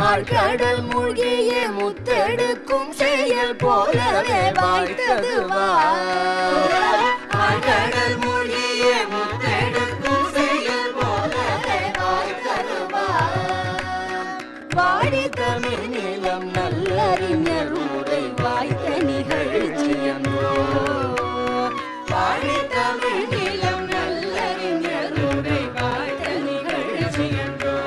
ஆழ்கடல் மூழ்கிய முத்தெடுக்கும் செயல் போலவே வாய்த்தது ஆழ்கடல் மூழ்கிய முத்தெடுக்கும் செயல் போலவே வாய்த்தது வாடி தமிழ் நிலம் நல்லறிஞர் உரை வாய்த்த நிகழ்ச்சியன்றோ வாடி தமிழ் நிலம் நல்லறிஞர் உரை வாய்த்த நிகழ்ச்சியன்றோ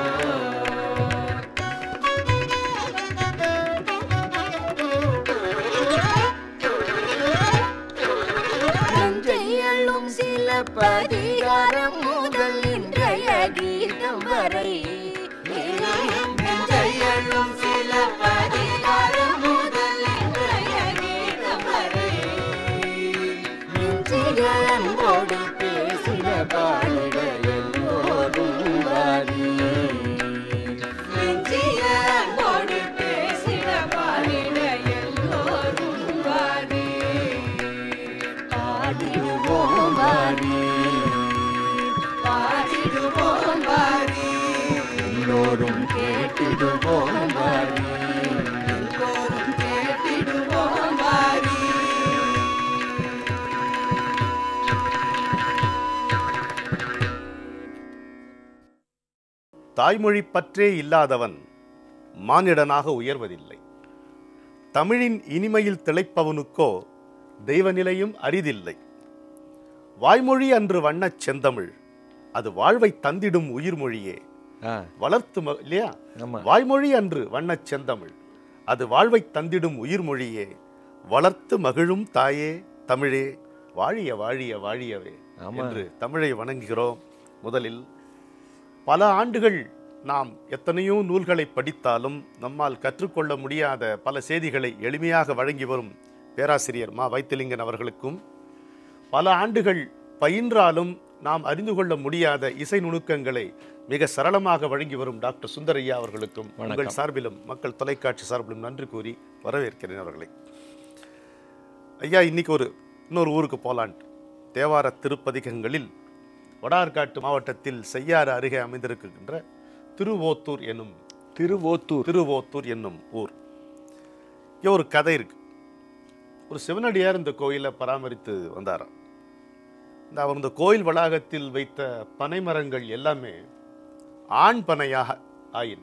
நஞ்சையள்ளும் சில பதிகாரம் முதல் இன்றைய கீதம் வரை நஞ்சையள்ளும் சில பதிகாரம் முதல் இன்றைய கீதம் வரை நெஞ்சிக அன்போடு பேசின பாடிட எல்லோரும் வாரி நெஞ்சிக அன்போடு பேசின பாடிட எல்லோரும் வாரி பாடிடுவோம் வாரி பாடிடுவோம் வாரி எல்லோரும் கேட்டிடுவோம் வாரி எல்லோரும் கேட்டிடுவோம் வாரி தாய்மொழி பற்றே இல்லாதவன் மானிடனாக உயர்வதில்லை தமிழின் இனிமையில் திளைப்பவனுக்கோ தெய்வநிலையும் அரிதில்லை வாய்மொழி அன்று வண்ணச் செந்தமிழ் அது வாழ்வை தந்திடும் உயிர்மொழியே ஆ வளர்த்து ம- இல்லையா ஆமா வாய்மொழி அன்று வண்ணச் செந்தமிழ் அது வாழ்வை தந்திடும் உயிர்மொழியே வளர்த்து மகிழும் தாயே தமிழே வாழிய வாழிய வாழியவே ஆமா. என்று தமிழை வணங்குகிறோம் முதலில் பல ஆண்டுகள் நாம் எத்தனையோ நூல்களை படித்தாலும் நம்மால் கற்றுக்கொள்ள முடியாத பல செய்திகளை எளிமையாக வழங்கி வரும் பேராசிரியர் மா வைத்திலிங்கன் அவர்களுக்கும் பல ஆண்டுகள் பயின்றாலும் நாம் அறிந்து கொள்ள முடியாத இசை நுணுக்கங்களை மிக சரளமாக வழங்கி வரும் டாக்டர் சுந்தரையா அவர்களுக்கும் உங்கள் வணக்கம். சார்பிலும் மக்கள் தொலைக்காட்சி சார்பிலும் நன்றி கூறி வரவேற்கிறேன் அவர்களை ஐயா இன்னைக்கு ஒரு இன்னொரு ஊருக்கு போலான்ட்டு தேவார திருப்பதிகங்களில் வடார்காட்டு மாவட்டத்தில் செய்யாறு அருகே அமைந்திருக்கின்ற திருவோத்தூர் என்னும் திருவோத்தூர் திருவோத்தூர் என்னும் ஊர் இங்கே ஒரு கதை இருக்கு ஒரு சிவனடியார் இந்த கோயிலை பராமரித்து வந்தாராம் இந்த அவர் இந்த கோயில் வளாகத்தில் வைத்த பனைமரங்கள் எல்லாமே ஆண் பனையாக ஆயின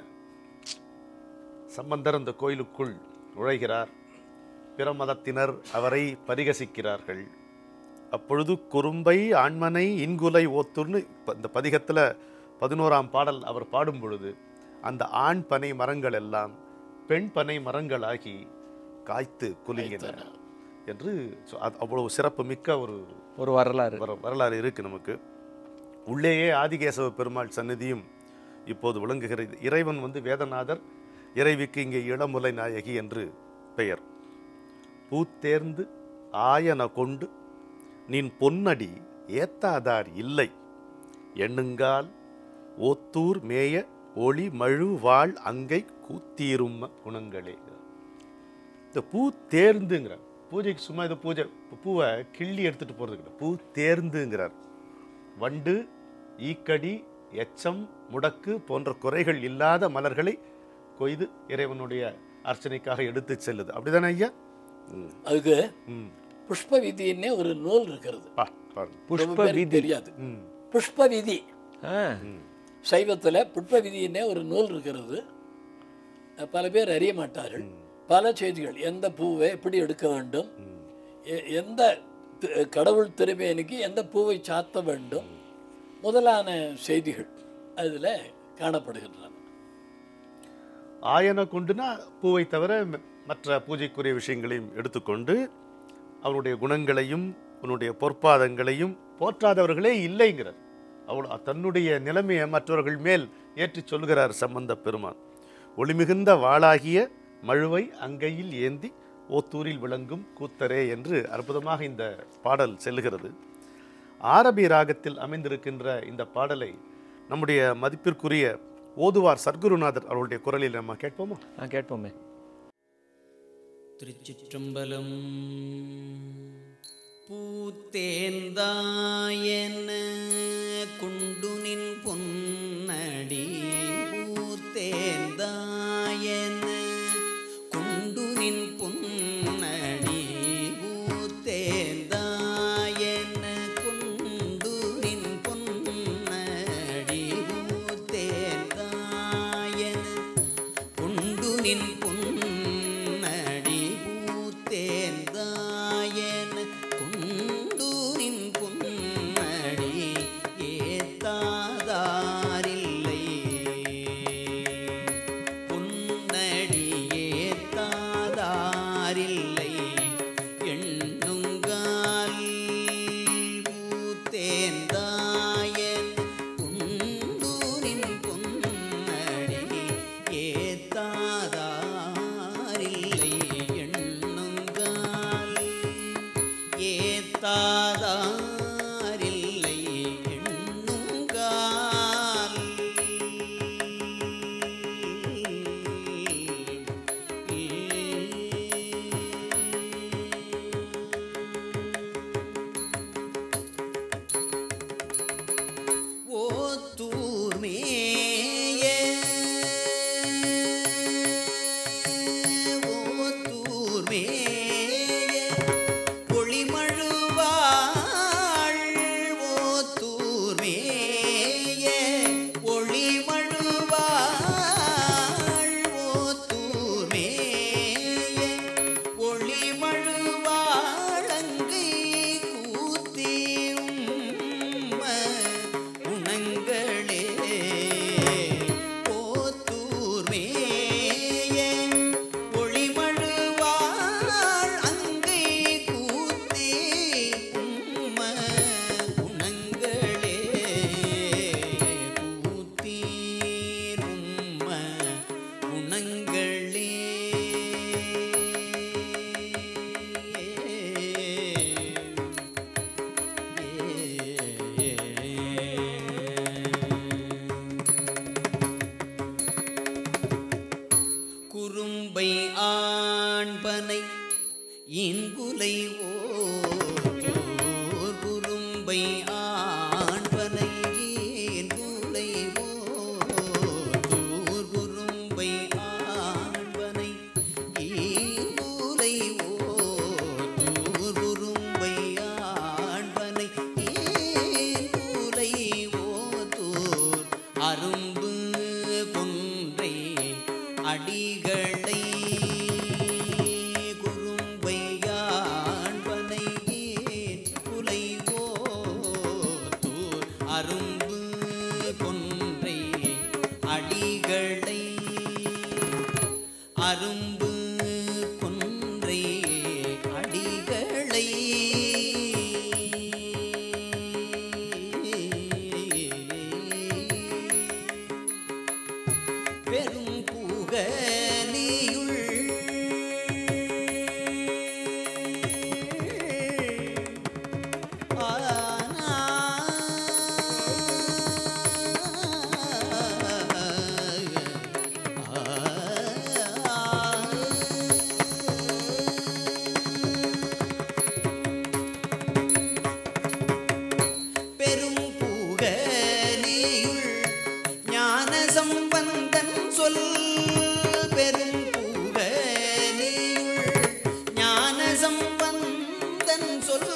சம்பந்தர் அந்த கோயிலுக்குள் நுழைகிறார் பிற மதத்தினர் அவரை பரிகசிக்கிறார்கள் அப்பொழுது குறும்பை ஆண்மனை இன்குலை ஓத்தூர்னு இப்ப இந்த பதிகத்தில் பதினோராம் பாடல் அவர் பாடும் பொழுது அந்த ஆண் பனை மரங்கள் எல்லாம் பெண் பனை மரங்களாகி காய்த்து குலுங்கின என்று சொ- அது அவ்வளவு சிறப்பு மிக்க ஒரு ஒரு வரலாறு வர- வரலாறு இருக்கு நமக்கு உள்ளேயே ஆதிகேசவ பெருமாள் சந்நிதியும் இப்போது விளங்குகிறது இறைவன் வந்து வேதநாதர் இறைவிக்கு இங்கே இளமுலை நாயகி என்று பெயர் பூத்தேர்ந்து ஆயன கொண்டு நின் பொன்னடி ஏத்தாதார் இல்லை எண்ணுங்கால் ஓத்தூர் மேய ஒளி மழு வாழ் அங்கை கூத்தீரும் குணங்களே இந்த பூ தேர்ந்துங்கிறார் பூஜைக்கு சும்மா இந்த பூஜை பூவை கிள்ளி எடுத்துட்டு போறது கிடையாது பூ தேர்ந்துங்கிறார் வண்டு ஈக்கடி எச்சம் முடக்கு போன்ற குறைகள் இல்லாத மலர்களை கொய்து இறைவனுடைய அர்ச்சனைக்காக எடுத்து செல்லுது அப்படிதானே ஐயா ம், அதுக்கு ம் புஷ்ப விதின்னே ஒரு நூல் இருக்கிறது பா பாருங்க ரொம்ப புஷ்ப பேருக்கு விதி தெரியாது ம் புஷ்ப விதி ஆ சைவத்துல புஷ்ப விதின்னே ஒரு நூல் இருக்கிறது அஹ் பல பேர் அறிய மாட்டார்கள் பல செய்திகள் எந்த பூவை எப்படி எடுக்க வேண்டும் எ- எந்த தி- கடவுள் திருமேனிக்கு எந்த பூவை சாத்த வேண்டும் முதலான செய்திகள் அதில் காணப்படுகின்றன ஆயன கொண்டுனா பூவை தவிர ம- மற்ற பூஜைக்குரிய விஷயங்களையும் எடுத்துக்கொண்டு அவனுடைய குணங்களையும் உன்னுடைய பொற்பாதங்களையும் போற்றாதவர்களே இல்லைங்கிறார் அவ்வளோ தன்னுடைய நிலைமையை மற்றவர்கள் மேல் ஏற்றிச் சொல்கிறார் சம்பந்த பெருமான் ஒளிமிகுந்த வாளாகிய மழுவை அங்கையில் ஏந்தி ஓத்தூரில் விளங்கும் கூத்தரே என்று அற்புதமாக இந்த பாடல் செல்லுகிறது ஆரபி ராகத்தில் அமைந்திருக்கின்ற இந்த பாடலை நம்முடைய மதிப்பிற்குரிய ஓதுவார் சர்க்குருநாதர் அவருடைய குரலில் நம்ம கேட்போமா ஆ கேட்போமே திருச்சிற்றம்பலம் பூத்தேந்தாயன குண்டுனின் பொன்னடி பூத்தேந்தாயன குண்டூரின் பொன்னடி பூத்தேந்தாயன குண்டூரின் பொன்னடி ஏத்தாதாரில்லை பொன்னடி ஏத்தாதாரில்லை எண்ணுங்கால் பூத்தேந்தாயன் குண்டூரின் பொன்னடி ஏத்தாதாரில்லை எண்ணுங்கால் ஏத்தாதாரில்லை எண்ணுங்கால் ஓத்தூர் மேய ஓத்தூர் மேய ஒளிமழுவாள் ஓத்தூர் மேய ஒளிமழுவாள் ஓத்தூர் மேய ஒளிமழுவாழங்கை கூத்தியும் உணங்களே போத்தூர் மேய ஒளிமழுவாள் அங்கை கூத்தே உம்ம உணங்களே கூத்தீர் உம்ம உணங்களே குறும்பை ஆண்பனை இன்குலை ஓர் குறும்பை ஆண்பனை இன்குலை ஓர் குறும்பை ஆண்பனை ஈங்குலை ஓர் குறும்பை ஆண்பனை ஈங்குலை ஓதூர் அரும்பு கொன்றை அடிகளை குறும்பையாண்பனை குலை ஓதூர் அரும்பு கொன்றை அடிகளை அரும்பு கொன்றை அடிகளை பெரும் புகலியுள் பெரும் புகலியுள் ஞான சம்பந்தன் சொல் பெரும் புகலியுள் ஞான சம்பந்தன் சொல்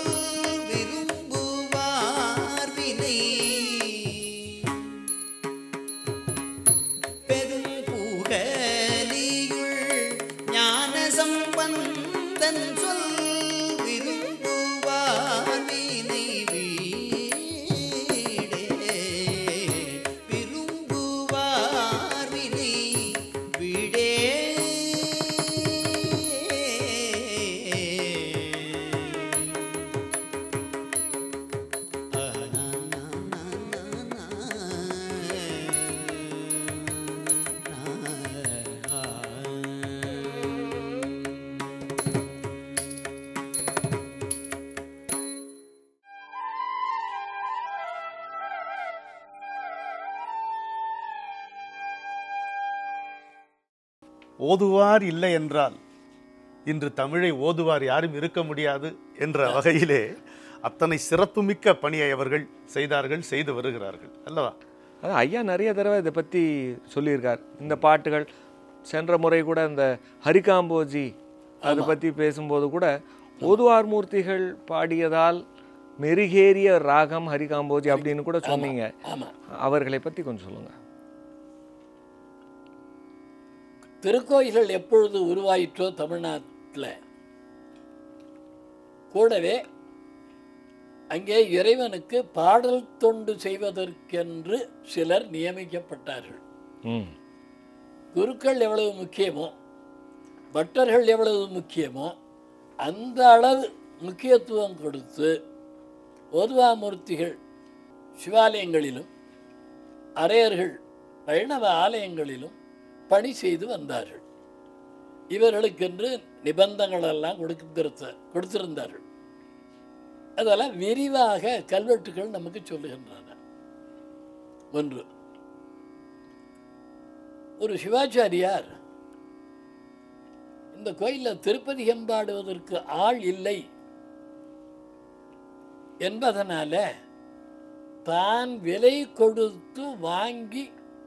விரும்புவார் வினை பெரும் புகலியுள் ஞான சம்பந்தன் சொல் விரும்புவார் வினை வீடே விரும்புவார் வினை வீடே ஓதுவார் இல்லை என்றால் இன்று தமிழை ஓதுவார் யாரும் இருக்க முடியாது என்ற வகையிலே அத்தனை சிறப்புமிக்க பணியை அவர்கள் செய்தார்கள் செய்து வருகிறார்கள் அல்லவா அதான் ஐயா நிறைய தடவை இதை பற்றி சொல்லியிருக்கார் இந்த பாட்டுகள் சென்ற முறை கூட இந்த ஹரிகாம்போஜி அதை பற்றி பேசும்போது கூட ஓதுவார் மூர்த்திகள் பாடியதால் மெருகேறிய ராகம் ஹரிகாம்போஜி அப்படின்னு கூட சொன்னீங்க ஆமாம் அவர்களை பற்றி கொஞ்சம் சொல்லுங்க திருக்கோயில்கள் எப்பொழுது உருவாயிற்றோ தமிழ்நாட்டில் கூடவே அங்கே இறைவனுக்கு பாடல் தொண்டு செய்வதற்கென்று சிலர் நியமிக்கப்பட்டார்கள் ம் குருக்கள் எவ்வளவு முக்கியமோ பட்டர்கள் எவ்வளவு முக்கியமோ அந்த அளவு முக்கியத்துவம் கொடுத்து ஓதுவாமூர்த்திகள் சிவாலயங்களிலும் அரையர்கள் வைணவ ஆலயங்களிலும் பணி செய்து வந்தார்கள் இவர்களுக்கென்று நிபந்தங்கள் எல்லாம் கொடுத்திருத்த கொடுத்திருந்தார்கள் அதெல்லாம் விரிவாக கல்வெட்டுகள் நமக்கு சொல்லுகின்றன ஒன்று ஒரு சிவாச்சாரியார் இந்த கோயிலில் திருப்பதி எம்பாடுவதற்கு ஆள் இல்லை என்பதனால தான் விலை கொடுத்து வாங்கி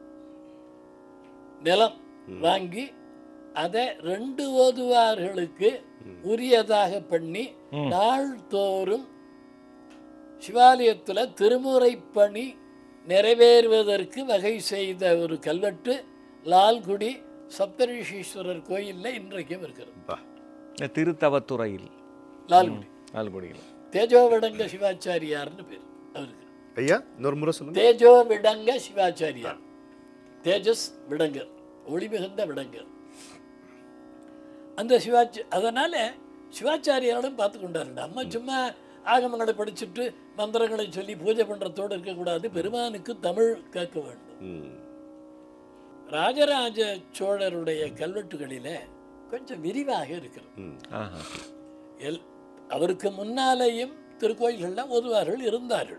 நிலம் வாங்கி அதை ரெண்டு ஓதுவார்களுக்கு உரியதாக பண்ணி நாள்தோறும் சிவாலயத்தில் திருமுறை பணி நிறைவேறுவதற்கு வகை செய்த ஒரு கல்வெட்டு லால்குடி சப்தரிஷீஸ்வரர் கோயிலில் இன்றைக்கும் இருக்கிறது பா. இந்த திருத்தவத்துறையில் லால்குடி ஆல்குடியில் தேஜோவிடங்க சிவாச்சாரியார்னு பேர் அவருக்கு ஐயா இன்னொரு முறை சொல்லுங்க தேஜோ விடங்க சிவாச்சாரியார் தேஜஸ் விடங்கர் ஒளி மிகுந்த விடங்கர் அந்த சிவாச்சி அதனால சிவாச்சாரியாரும் பார்த்து கொண்டாரு நம்ம சும்மா ஆகமங்களை படிச்சுட்டு மந்திரங்களை சொல்லி பூஜை பண்றதோடு இருக்கக்கூடாது பெருமானுக்கு தமிழ் கேட்க வேண்டும் ம். ராஜராஜ சோழருடைய கல்வெட்டுகளிலே கொஞ்சம் விரிவாக இருக்கிறது ம். ஆஹா எல் அவருக்கு முன்னாலேயும் திருக்கோயில்களில் ஓதுவார்கள் இருந்தார்கள்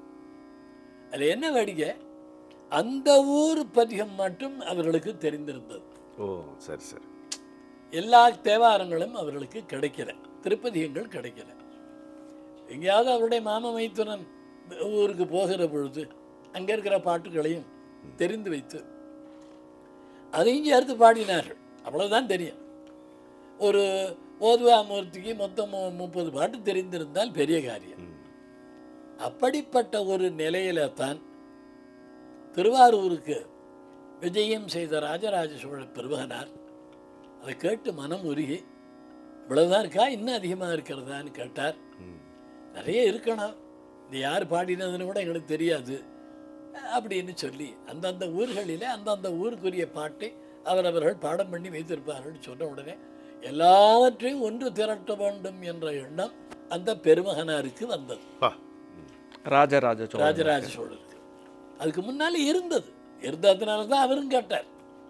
அதில் என்ன வேடிக்கை அந்த ஊர் பதிகம் மட்டும் அவர்களுக்கு தெரிந்திருந்தது ஓ சரி சரி எல்லா தேவாரங்களும் அவர்களுக்கு கிடைக்கல திருப்பதிகங்கள் கிடைக்கல எங்கேயாவது அவருடைய மாம மைத்துனன் ஊருக்கு போகிற பொழுது அங்கே இருக்கிற பாட்டுகளையும் தெரிந்து வைத்து அதையும் சேர்த்து பாடினார்கள் அவ்வளவுதான் தெரியும் ஒரு ஓதுவா மூர்த்திக்கு மொத்தம் மு- முப்பது பாட்டு தெரிந்திருந்தால் பெரிய காரியம் அப்படிப்பட்ட ஒரு நிலையில தான் திருவாரூருக்கு விஜயம் செய்த ராஜராஜ சோழ பெருமகனார் அதை கேட்டு மனம் உருகி இவ்வளவுதான் இருக்கா இன்னும் அதிகமாக இருக்கிறதான்னு கேட்டார் நிறைய இருக்கணும் இது யார் பாடினதுன்னு கூட எங்களுக்கு தெரியாது அப்படின்னு சொல்லி அந்தந்த ஊர்களிலே அந்தந்த ஊருக்குரிய பாட்டை அவரவர்கள் பாடம் பண்ணி வைத்திருப்பார்கள் சொன்ன உடனே எல்லாவற்றையும் ஒன்று திரட்ட வேண்டும் என்ற எண்ணம் அந்த பெருமகனாருக்கு வந்தது பா ராஜராஜ சோழன் ராஜராஜ சோழருக்கு அதுக்கு முன்னால இருந்தது இருந்ததுனால தான் அவரும் கேட்டார்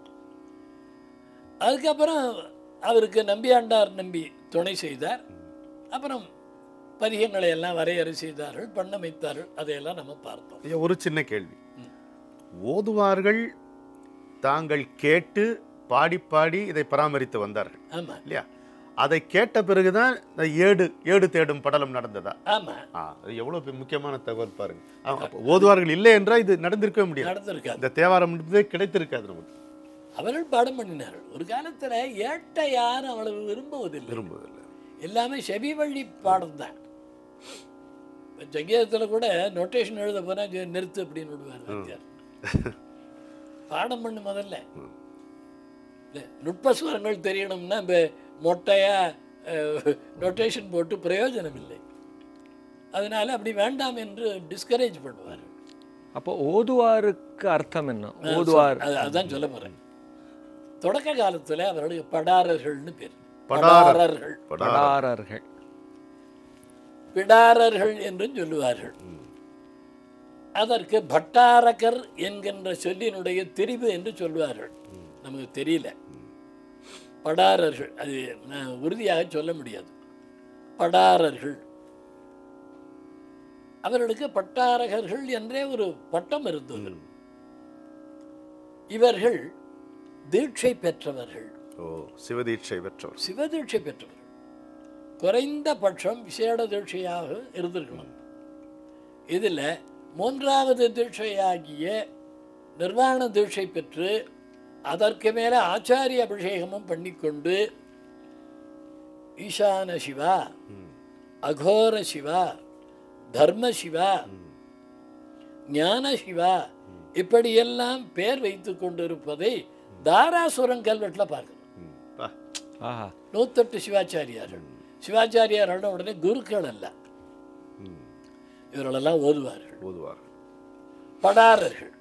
அதுக்கப்புறம் அவருக்கு நம்பியாண்டார் நம்பி துணை செய்தார் அப்புறம் பதிகங்களை எல்லாம் வரையறை செய்தார்கள் பண்ணமைத்தார்கள் அதையெல்லாம் நம்ம பார்த்தோம் ஐயா ஒரு சின்ன கேள்வி ஓதுவார்கள் தாங்கள் கேட்டு பாடி பாடி இதை பராமரித்து வந்தார்கள் ஆமா இல்லையா அதை கேட்ட பிறகுதான் இந்த ஏடு ஏடு தேடும் படலம் நடந்ததா ஆமா ஆ அது எவ்வளவு பெரிய முக்கியமான தகவல் பாருங்க ஆ, அப்ப ஓதுவார்கள் இல்லை என்றால் இது நடந்திருக்கவே முடியாது நடந்திருக்காது இந்த தேவாரம் என்பதே கிடைத்திருக்காது நமக்கு அவர்கள் பாடம் பண்ணினார்கள் ஒரு காலத்துல ஏட்டை யாரும் அவ்வளவு விரும்புவதில்லை விரும்புவதில்லை எல்லாமே செவி வழி பாடம் தான் சங்கீதத்தில் கூட நோட்டேஷன் எழுத போனா ஜெ- நிறுத்து அப்படின்னு விடுவார் வாத்தியார் பாடம் பண்ணு முதல்ல இல்ல, நுட்பஸ்வரங்கள் தெரியணும்னா இப்போ மொட்டையா நோட்டேஷன் போட்டு பிரயோஜனம் இல்லை அதனால அப்படி வேண்டாம் என்று டிஸ்கரேஜ் பண்ணுவார் அப்போ ஓதுவாருக்கு அர்த்தம் என்ன ஓதுவார் அது- அதான் சொல்ல போறேன் தொடக்க காலத்துல அவர்களுக்கு படாரர்கள்னு பேர் படாரர். படாரர்கள் படாரர்கள் பிடாரர்கள் என்றும் சொல்லுவார்கள் அதற்கு பட்டாரகர் என்கின்ற சொல்லினுடைய திரிவு என்று சொல்வார்கள் நமக்கு தெரியல படாரர்கள் அது நான் உறுதியாக சொல்ல முடியாது படாரர்கள் அவர்களுக்கு பட்டாரகர்கள் என்றே ஒரு பட்டம் இருந்தது இவர்கள் தீட்சை பெற்றவர்கள் ஓ சிவதீட்சை பெற்றவர் சிவதீட்சை பெற்றவர்கள் குறைந்த பட்சம் விசேட தீட்சையாக இருந்திருக்கணும் இதில் மூன்றாவது தீட்சையாகிய நிர்வாண தீட்சை பெற்று அதற்கு மேலே ஆச்சாரிய அபிஷேகமும் பண்ணிக்கொண்டு ஈசான சிவா அகோர சிவா தர்ம சிவா ஞான சிவா இப்படியெல்லாம் பேர் வைத்து கொண்டிருப்பதை தாராசுரம் கல்வெட்டில் பார்க்கணும் ம். பா. ஆஹா நூத்தெட்டு சிவாச்சாரியார்கள் சிவாச்சாரியாரோட உடனே குருக்கள் அல்ல ம். இவர்களெல்லாம் ஓதுவார்கள் ஓதுவார்கள் படாரர்கள்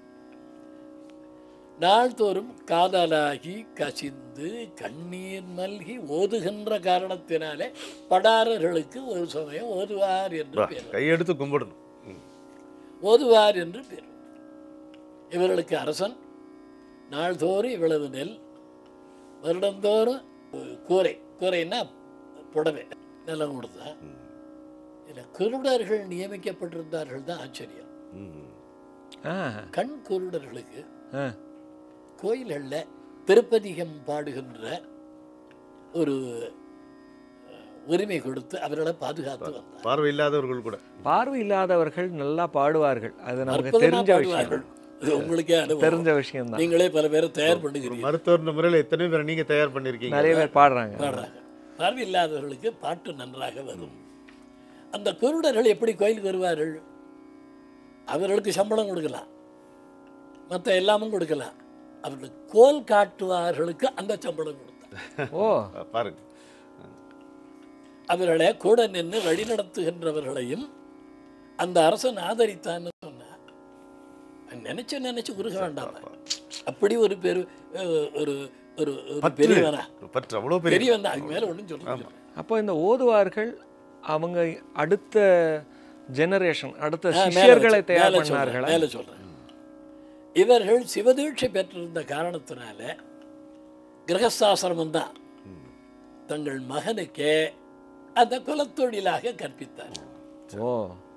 நாள்தோறும் காதலாகி கசிந்து கண்ணீர் நல்கி ஓதுகின்ற காரணத்தினாலே படாரர்களுக்கு ஒரு சமயம் ஓதுவார் என்று பா. பேர் கையெடுத்து கும்பிடணும் ம். ஓதுவார் என்று பேர் இவர்களுக்கு அரசன் நாள்தோறும் இவ்வளவு நெல் வருடந்தோறும் கூரை கூரைன்னா புடவை நிலம் கொடுத்தா இல்லை குருடர்கள் நியமிக்கப்பட்டிருந்தார்கள் தான் ஆச்சரியம் ம். ஆ கண் குருடர்களுக்கு ஆ கோயில்களில் திருப்பதிகம் பாடுகின்ற ஒரு அஹ், உரிமை கொடுத்து அவர்களை பாதுகாத்து வந்தார் பார்வை இல்லாதவர்கள் கூட பார்வை இல்லாதவர்கள் நல்லா பாடுவார்கள் அது நமக்கு அற்புதமா தெரிஞ்ச பாடுவார்கள் விஷயம் இது உங்களுக்கே அனுபவம் தெரிஞ்ச விஷயம்தான் நீங்களே பல பேரை தயார் ஒரு பண்ணுகிறீங்க மருத்துவர் முறையில் எத்தனை பேர் நீங்க தயார் பண்ணிருக்கீங்க நிறைய பேர் பாடுறாங்க பாடுறாங்க பார்வை இல்லாதவர்களுக்கு பாட்டு நன்றாக வரும் அந்த குருடர்கள் எப்படி கோயிலுக்கு வருவார்கள் அவர்களுக்கு சம்பளம் கொடுக்கலாம் மற்ற எல்லாமும் கொடுக்கலாம் அவர்களுக்கு கோல் காட்டுவார்களுக்கு அந்த சம்பளம் கொடுத்தார் ஓ பாருங்க அவர்களை கூட நின்று வழிநடத்துகின்றவர்களையும் அந்த அரசன் ஆதரித்தான்னு சொன்னார் நினைச்சு நினைச்சு குறுக வேண்டாம் அப்படி ஒரு பெரு அஹ், ஒரு ஒரு ஒரு பற்று பெரியவனா ஒரு பற்று அவ்வளோ பெரிய பெரியவன் தான் அதுக்கு மேல ஒன்றும் சொல்ல அப்போ இந்த ஓதுவார்கள் அவங்க அடுத்த ஜெனரேஷன் அடுத்த ஆ, மேல சிஷ்யர்களை வச்சு- தயார் மேல சொல்றேன், பண்ணார்களா மேல சொல்றேன் இவர்கள் சிவதீட்சை பெற்றிருந்த காரணத்தினால கிரகஸ்தாசிரமம் தான் தங்கள் மகனுக்கே அந்த குலத்தொழிலாக கற்பித்தார் ஓ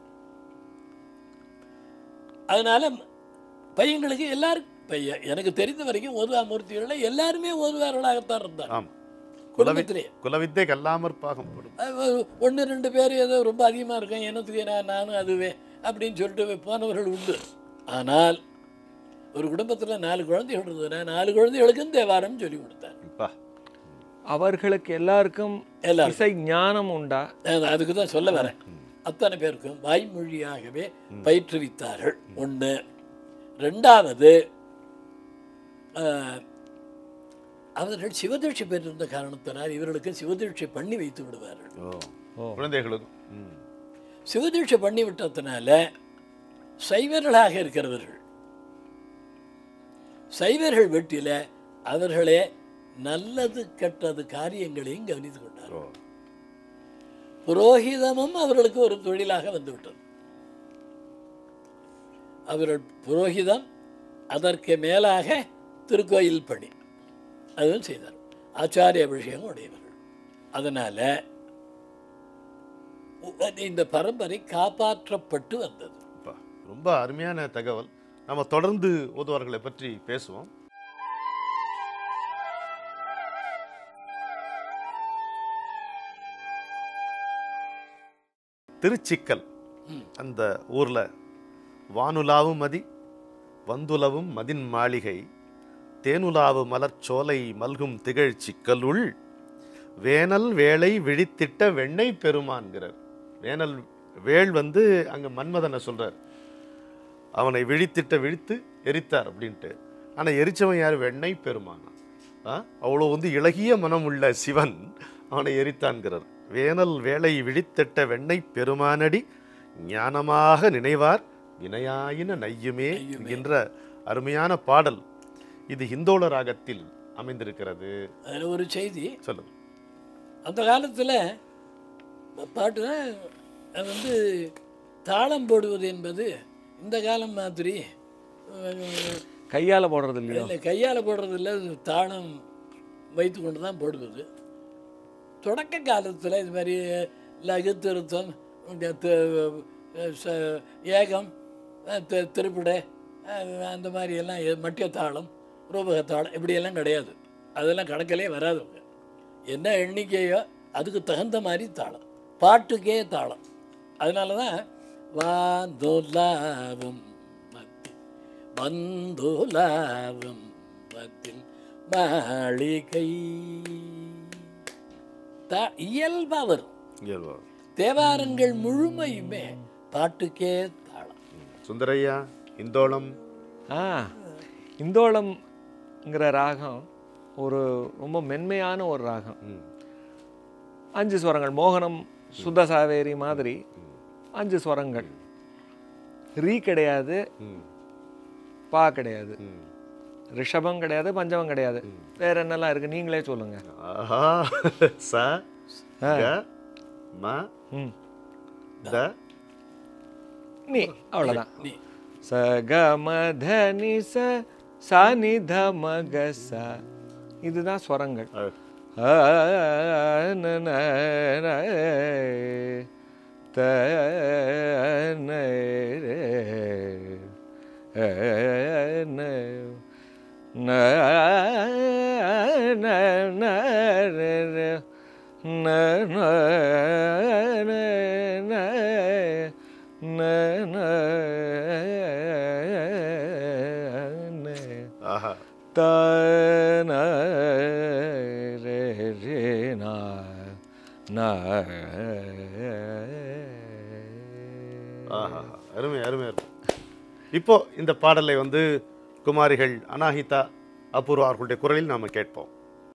அதனால பையங்களுக்கு எல்லாரும் பையன் எனக்கு தெரிந்த வரைக்கும் ஓதுவா மூர்த்திகளில் எல்லாருமே ஓதுவார்களாகத்தான் இருந்தார் ஆமா குடும்பத்திலே குலவித்தை கல்லாமற் பாகம் போடும் ஒன்று ரெண்டு பேர் ஏதோ ரொம்ப அதிகமாக இருக்கேன் என்னத்துக்கு நான் நானும் அதுவே அப்படின்னு சொல்லிட்டு போனவர்கள் உண்டு ஆனால் ஒரு குடும்பத்தில் நாலு குழந்தைகள் இருந்ததுன்னா நாலு குழந்தைகளுக்கும் தேவாரம் சொல்லி கொடுத்தார் பா அவர்களுக்கு எல்லாருக்கும் எல்லாரும் இசை ஞானம் உண்டா நான் அதுக்கு தான் சொல்ல வரேன் அத்தனை பேருக்கும் வாய்மொழியாகவே பயிற்றுவித்தார்கள் ஒன்று ரெண்டாவது ஆஹ், அவர்கள் சிவதீட்சை பெற்றிருந்த காரணத்தினால் இவர்களுக்கு சிவதீட்சை பண்ணி வைத்து விடுவார்கள் ஓ ஓ குழந்தைகளுக்கும் ம். சிவதீட்சை பண்ணி விட்டதுனால சைவர்களாக இருக்கிறவர்கள் சைவர்கள் வீட்டில் அவர்களே நல்லது கெட்டது காரியங்களையும் கவனித்து கொண்டார் ஓ புரோகிதமும் அவர்களுக்கு ஒரு தொழிலாக வந்துவிட்டது அவர்கள் புரோகிதம் அதற்கு மேலாக திருக்கோயில் பணி அதுவும் செய்தார் ஆச்சாரிய அபிஷேகம் உடையவர்கள் அதனால உ- இந்த பரம்பரை காப்பாற்றப்பட்டு வந்தது அப்பா, ரொம்ப அருமையான தகவல் நம்ம தொடர்ந்து ஓதுவார்களை பற்றி பேசுவோம் திருச்சிக்கல் அந்த ஊர்ல வானுலாவும் மதி வந்துலவும் மதின் மாளிகை தேனுலாவு மலர்ச்சோலை மல்கும் திகழ் சிக்கலுள் வேனல் வேளை விழித்திட்ட வெண்ணெய் பெருமான்கிறார் வேனல் வேள் வந்து அங்க மன்மதனை சொல்றார் அவனை விழித்திட்ட விழித்து எரித்தார் அப்படின்ட்டு ஆனா எரிச்சவன் யார் வெண்ணெய் பெருமானா ஆ? அவ்வளோ வந்து இளகிய மனம் உள்ள சிவன் அவனை எரித்தான்கிறார் வேனல் வேளை விழித்திட்ட வெண்ணெய் பெருமானடி ஞானமாக நினைவார் வினையாயின நையுமே என்கின்ற அருமையான பாடல் இது ஹிந்தோள ராகத்தில் அமைந்திருக்கிறது அதில் ஒரு செய்தி சொல்லுங்க அந்த காலத்தில் பாட்டு தான் அது வந்து தாளம் போடுவது என்பது இந்த காலம் மாதிரி அஹ், கையால போடுறது இல்லையோ இல்லை கையால் போடுறது இல்லை தாளம் வைத்து கொண்டு தான் போடுவது தொடக்க காலத்தில் இது மாதிரி லகு திருத்தம் இந்த தி- ச- ஏகம் அஹ் தி- திருப்பிடை அஹ் அந்த மாதிரி எல்லாம் எ- மட்டிய தாளம் ரூபக தாளம் இப்படியெல்லாம் கிடையாது அதெல்லாம் கணக்கிலே வராதுங்க என்ன எண்ணிக்கையோ அதுக்கு தகுந்த மாதிரி தாளம் பாட்டுக்கே தாளம் அதனால தான் வாந்தோலாவும் மத்தி வந்துலாவும் மத்தில் மாளிகை தா இயல்பாக வரும் இயல்பா. தேவாரங்கள் முழுமையுமே பாட்டுக்கே தாளம் சுந்தரையா இந்தோளம் ஆ இந்தோளம் ராகம்ங்கிற ராகம் ஒரு ரொம்ப மென்மையான ஒரு ராகம் ம். அஞ்சு ஸ்வரங்கள் மோகனம் சுத்த சாவேரி மாதிரி அஞ்சு ஸ்வரங்கள் ரீ கிடையாது ம். பா கிடையாது ம். ரிஷபம் கிடையாது பஞ்சமம் கிடையாது வேற என்னெல்லாம் இருக்கு நீங்களே சொல்லுங்க ஆஹா ச க ம ம் த நீ அவ்வளோதான் நீ ச க ம த நி ச சா நி த ம க ச இதுதான் ஸ்வரங்கள் அஹ், ஆ, ந, ந, ந, த, ந, ரே, ஆ, ந, ந, ந, ந, ரே, ரே, ந, ந, ந, ந, ந, ந, ந. ஆஹா த ந ரே ரே நா நா ஆஹா அருமை அருமை அருமை இப்போ இந்த பாடலை வந்து குமாரிகள் அனாஹிதா அபூர்வா அவர்களுடைய குரலில் நாம கேட்போம்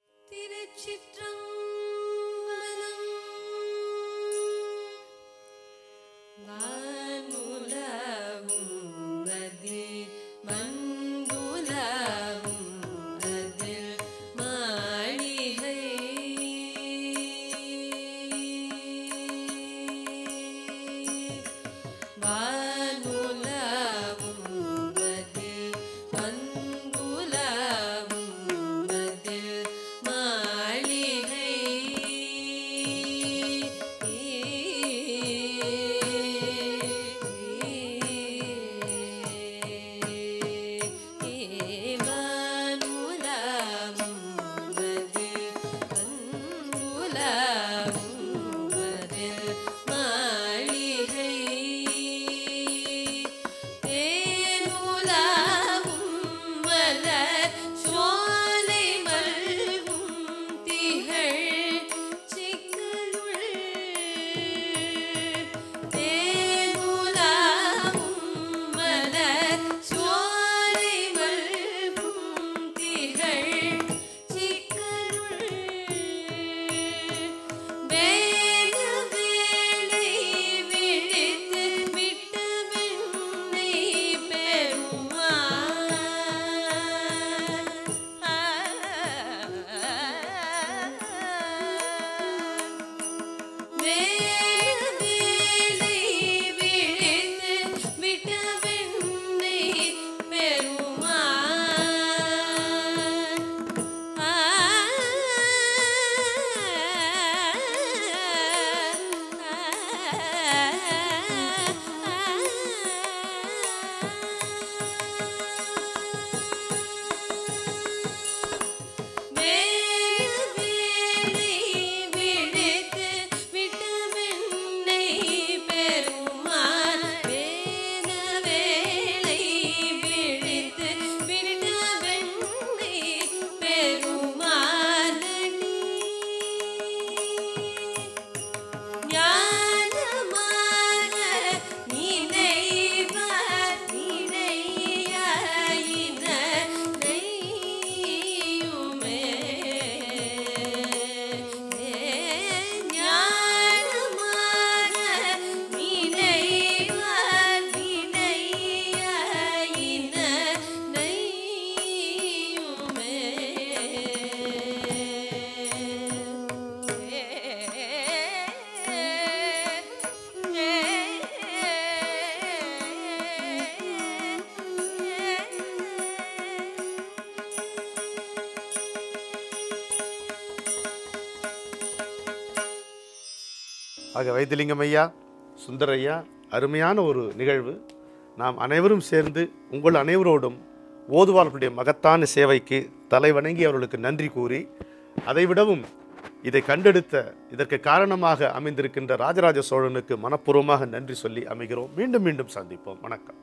ஆக வைத்திலிங்கம் ஐயா சுந்தர் ஐயா அருமையான ஒரு நிகழ்வு நாம் அனைவரும் சேர்ந்து உங்கள் அனைவரோடும் ஓதுவார்களுடைய மகத்தான சேவைக்கு தலை வணங்கி அவர்களுக்கு நன்றி கூறி அதைவிடவும் இதை கண்டெடுத்த இதற்கு காரணமாக அமைந்திருக்கின்ற ராஜராஜ சோழனுக்கு மனப்பூர்வமாக நன்றி சொல்லி அமைகிறோம் மீண்டும் மீண்டும் சந்திப்போம் வணக்கம்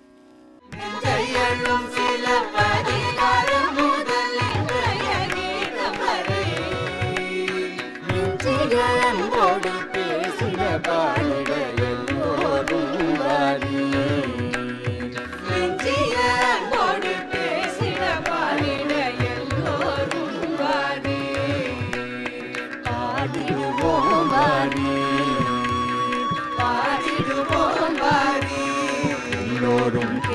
நெஞ்சையழும் சில பதிகாரம் முதல் இன்றைய கீதம் வரை. நெஞ்சில் அன்போடு பேசின பாடல் எல்லோரும் வாரி. நெஞ்சில் அன்போடு பேசின பாடிட பாடிடுவோம் வாரி பாடிடுவோம் வாரி எல்லோரும்